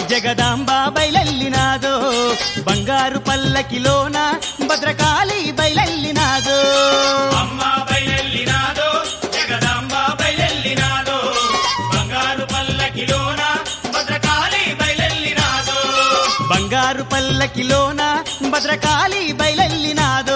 జగదాంబ బయలెల్లినాదో బంగారు పల్లకిలోన భద్రకాళి బయలెల్లినాదో అమ్మ బయలెల్లినాదో జగదాంబ బయలెల్లినాదో బంగారు పల్లకిలోన భద్రకాళి బయలెల్లినాదో బంగారు పల్లకిలోన భద్రకాళి బయలెల్లినాదో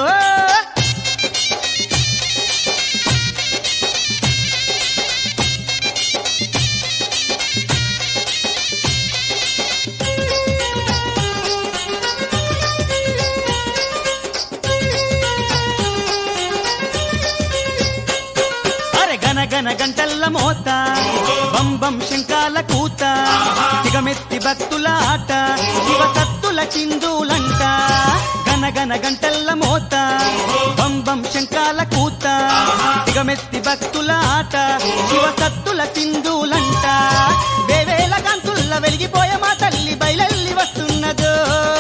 అరె గన గన గంటల్ల మోత బం బం శంకాల కూత సిగమెత్తి భక్తుల ఆట శివ సత్తుల చిందులంట గన గన గంటల్ల మోత బం బం శంకాల కూత సిగమెత్తి భక్తుల ఆట శివ సత్తుల చిందులంట వేవేల కాంతుల్ల వెలిగిపోయే మా తల్లి బయలెల్లి వస్తున్నదో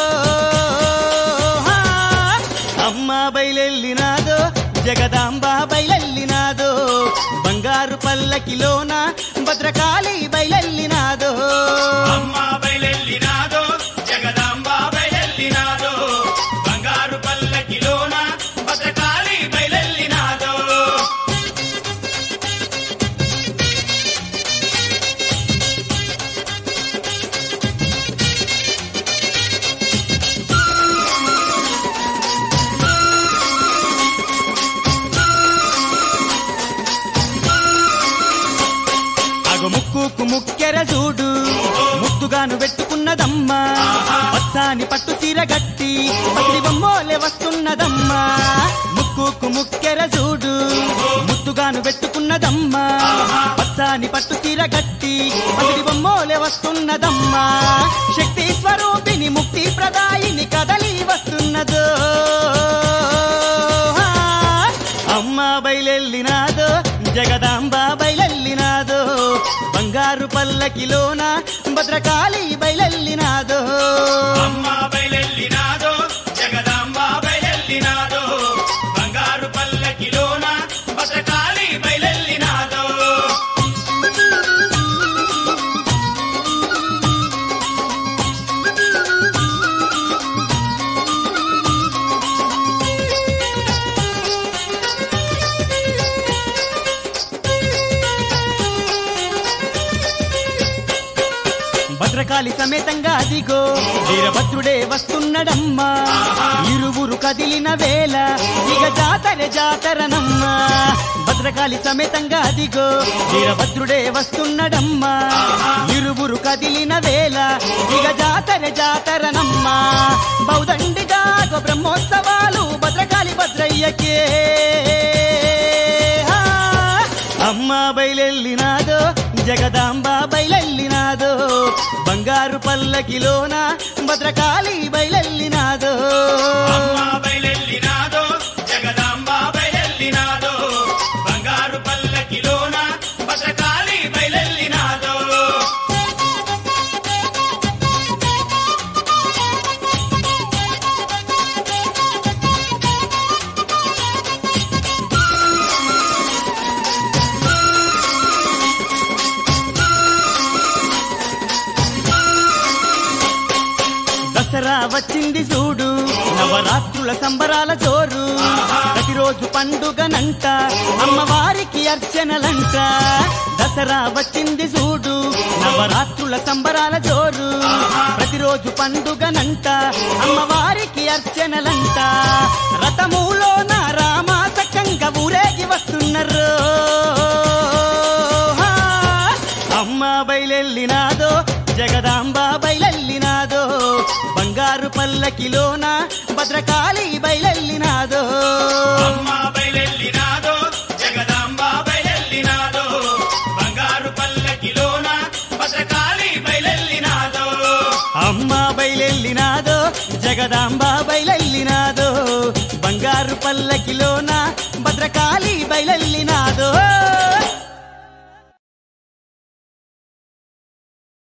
హా. అమ్మ బయలెల్లినాదో జగదాంబ బయలెల్లినాదో బంగారు పల్లకిలోన భద్రకాళి బయలెల్లినాదో అమ్మ బయలెల్లినాదో జగదాంబ బయలెల్లినాదో బంగారు పల్లకిలోన భద్రకాళి బయలెల్లినాదో అగు ముక్కుకు ముక్కెర చూడు ముద్దుగాను పెట్టుకున్నదమ్మా పచ్చాని పట్టు చీర గట్టి పసిడి బొమ్మోలే వస్తున్నదమ్మా ముక్కుకు ముక్కెర చూడు ముద్దుగాను పెట్టుకున్నదమ్మా పచ్చాని పట్టు చీర గట్టి పసిడి బొమ్మోలే వస్తున్నదమ్మా శక్తి స్వరూపిణి ముక్తి ప్రదాయిని కదలి వస్తున్నదో అమ్మ బయలెల్లినాదో జగదాంబ బయలెల్లినాదో బంగారు పల్లకిలోన భద్రకాళి బయలెల్లినాదో అమ్మ బయలెల్లినాదో జగదాంబ బయలెల్లినాదో బంగారు పల్లకిలోన భద్రకాళి బయలెల్లినాదో భద్రకాళి సమేతంగా అదిగో వీరభద్రుడే వస్తున్నడమ్మా ఇరువురు కదిలిన వేళ ఇక జాతర జాతరనమ్మా భద్రకాళి సమేతంగా అదిగో వీరభద్రుడే వస్తున్నడమ్మా ఇరువురు కదిలిన వేళ ఇక జాతర జాతరనమ్మా బౌదండిగా బ్రహ్మోత్సవాలు భద్రకాళి భద్రయ్యకే ఆ, అమ్మ బయలెల్లినాదో జగదాంబ బయలెల్లినాదో బంగారు పల్లకిలోన భద్రకాళి బయలెల్లినాదో అమ్మ బయలెల్లినాదో జగదాంబ బయలెల్లినాదో బంగారు పల్లకిలోన భద్రకాళి బయలెల్లినాదో దసరా వచ్చింది చూడు నవరాత్రుల సంబరాల జోరు ప్రతిరోజు పండుగనంట అమ్మవారికి అర్చనలంట దసరా వచ్చింది చూడు నవరాత్రుల సంబరాల జోరు ప్రతిరోజు పండుగనంట అమ్మవారికి అర్చనలంట రథములోన రామాసకంగా ఊరేగి వస్తున్నారు హా! అమ్మ బయలెల్లినాదో జగదాంబ బయలెల్లినాదో బంగారు పల్లకిలోన భద్రకాళి బయలెల్లినాదో అమ్మ బయలెల్లినాదో జగదాంబ బయలెల్లినాదో బంగారు పల్లకిలోన భద్రకాళి బయలెల్లినాదో అమ్మ బయలెల్లినాదో జగదాంబ బయలెల్లినాదో బంగారు పల్లకిలోన భద్రకాళి బయలెల్లినాదో